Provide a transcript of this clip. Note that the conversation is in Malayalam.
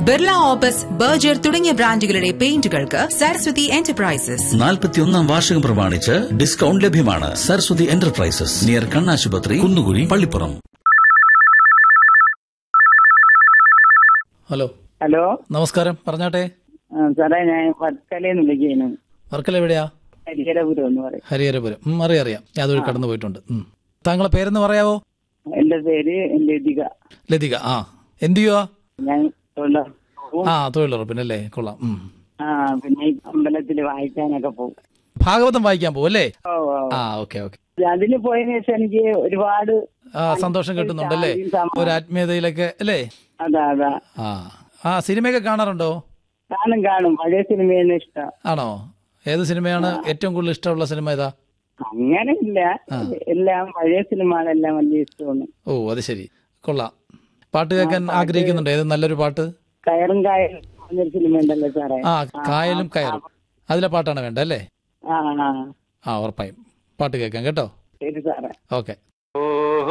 ബിർള ഓപ്പസ് ബർജർ തുടങ്ങിയ ബ്രാൻഡുകളുടെ പെയിന്റുകൾക്ക് സരസ്വതി എന്റർപ്രൈസസ് നാൽപ്പത്തിയൊന്നാം വാർഷികം പ്രമാണിച്ച് ഡിസ്കൗണ്ട് ലഭ്യമാണ് സരസ്വതി എന്റർപ്രൈസസ് നിയർ കണ്ണാശുപത്രി കുന്നുകുഴി പള്ളിപ്പുറം ഹലോ ഹലോ നമസ്കാരം പറഞ്ഞാട്ടെ ആ, സാറേ ഞാൻ വർക്കലയിൽ നിന്ന് വിളിക്കുന്നു വർക്കല എവിടെയാ ഹരിഹരപുരം എന്ന് പറയും ഹരിഹരപുരം ഉം, അറിയാം അറിയാം ഞാൻ അതുവഴി കടന്നു പോയിട്ടുണ്ട് ഉം. താങ്കളെ പേരെന്ന് പറയാവോ എന്റെ പേര് ലതിക ലതിക ആ എന്ത് ചെയ്യുവാ ഞാൻ തൊഴിലാ- പോവും. ആ തൊഴിലുറപ്പിനല്ലേ കൊള്ളാം ഉം. ആ പിന്നെ ഈ അമ്പലത്തിൽ വായിക്കാനൊക്കെ പോകും ഭാഗവതം വായിക്കാൻ പോകും അല്ലേ ഓ ഓ ആ ഓക്കെ ഓക്കെ അതിന് പോയതിനു ശേഷം എനിക്ക് ഒരുപാട് ആ സന്തോഷം കിട്ടുന്നുണ്ടല്ലേ ശാന്തിയും സമാധാനവും. ഒരു ആത്മീയതയിലൊക്കെ അല്ലേ അതാ അതാ ആ ആ സിനിമയൊക്കെ കാണാറുണ്ടോ കാണും കാണും പഴയ സിനിമയാണ് ഇഷ്ടം ആണോ ഏത് സിനിമയാണ് ഏറ്റവും കൂടുതൽ ഇഷ്ടമുള്ള സിനിമ ഏതാ അങ്ങനെ ഇല്ല എല്ലാം പഴയ സിനിമകളെല്ലാം വലിയ ഇഷ്ടമാണ് ഓ അത് ശരി കൊള്ളാം പാട്ട് കേൾക്കാൻ ആഗ്രഹിക്കുന്നുണ്ട് ഏത് നല്ലൊരു പാട്ട് കയറും കായലും എന്നൊരു സിനിമ ഉണ്ടല്ലോ സാറേ ആ കായലും കയറും അതിലെ പാട്ടാണ് വേണ്ടത് അല്ലേ ആ ആ ആ ഉറപ്പായും പാട്ട് കേൾക്കാം കേട്ടോ ശരി സാറേ ഓക്കെ